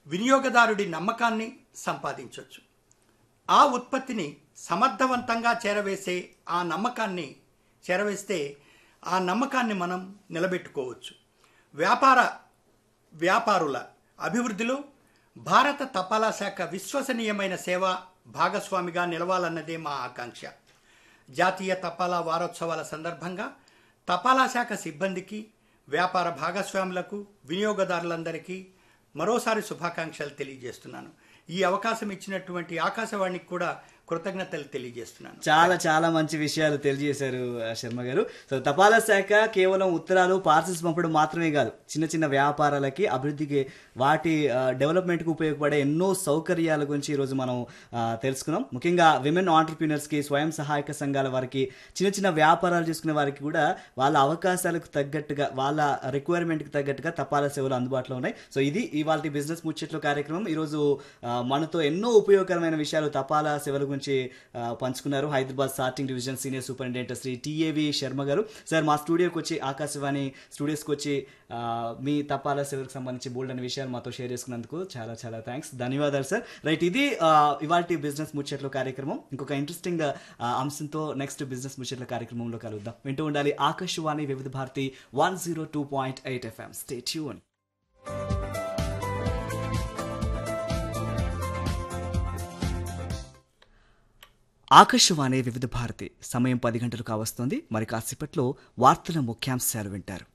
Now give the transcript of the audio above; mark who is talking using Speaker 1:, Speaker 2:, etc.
Speaker 1: వినియోగదారుడి నమ్మకాన్ని సంపాదించవచ్చు ఆ ఉత్పత్తిని సమర్థవంతంగా చేరవేసే ఆ నమ్మకాన్ని చేరవేస్తే ఆ నమ్మకాన్ని మనం నిలబెట్టుకోవచ్చు వ్యాపార వ్యాపారుల అభివృద్ధిలో భారత తపాలా శాఖ విశ్వసనీయమైన సేవా భాగస్వామిగా నిలవాలన్నదే మా ఆకాంక్ష జాతీయ తపాలా వారోత్సవాల సందర్భంగా తపాలా శాఖ సిబ్బందికి వ్యాపార భాగస్వాములకు వినియోగదారులందరికీ మరోసారి శుభాకాంక్షలు తెలియజేస్తున్నాను ఈ అవకాశం ఇచ్చినటువంటి ఆకాశవాణికి కూడా కృతజ్ఞతలు తెలియజేస్తున్నాను
Speaker 2: చాలా చాలా మంచి విషయాలు తెలియజేశారు ఆ, శర్మ గారు సో తపాలా శాఖ కేవలం ఉత్తరాలు పార్సల్స్ పంపడం మాత్రమే కాదు చిన్న చిన్న వ్యాపారాలకి అభివృద్ధికి వాటి డెవలప్మెంట్కి ఉపయోగపడే ఎన్నో సౌకర్యాల గురించి ఈరోజు మనం ఆ, తెలుసుకున్నాం ముఖ్యంగా విమెన్ ఆంటర్ప్రీనర్స్కి స్వయం సహాయక సంఘాల వారికి చిన్న చిన్న వ్యాపారాలు చేసుకునే వారికి కూడా వాళ్ళ అవకాశాలకు తగ్గట్టుగా వాళ్ళ రిక్వైర్మెంట్కి తగ్గట్టుగా తపాలా సేవలు అందుబాటులో ఉన్నాయి సో ఇది ఇవాళ బిజినెస్ ముచ్చట్లు కార్యక్రమం ఈరోజు ఆ, మనతో ఎన్నో ఉపయోగకరమైన విషయాలు తపాలా సేవల గురించి ఆ, పంచుకున్నారు Hyderabad starting division senior superintendent Shri TAV Sharma garu sir మా స్టూడియోకి వచ్చి ఆకాశవాణి స్టూడియోస్కి వచ్చి ఆ, మీ తపాలా సేవలకు సంబంధించి బోల్డ్ అనే విషయాలు మాతో షేర్ చేసుకున్నందుకు చాలా చాలా థ్యాంక్స్ ధన్యవాదాలు సార్ రైట్ ఇది ఇవాళ బిజినెస్ ముచ్చట్లు కార్యక్రమం ఇంకొక ఇంట్రెస్టింగ్ అంశంతో నెక్స్ట్ బిజినెస్ ముచ్చట్ల కార్యక్రమంలో కలుద్దాం వింటూ ఉండాలి Akashvani Vividh Bharati one zero two point eight FM stay tuned Akashvani Vividh Bharati సమయం పది గంటలు కావస్తోంది మరి కాసేపట్లో వార్తల ముఖ్యాంశాలు వింటారు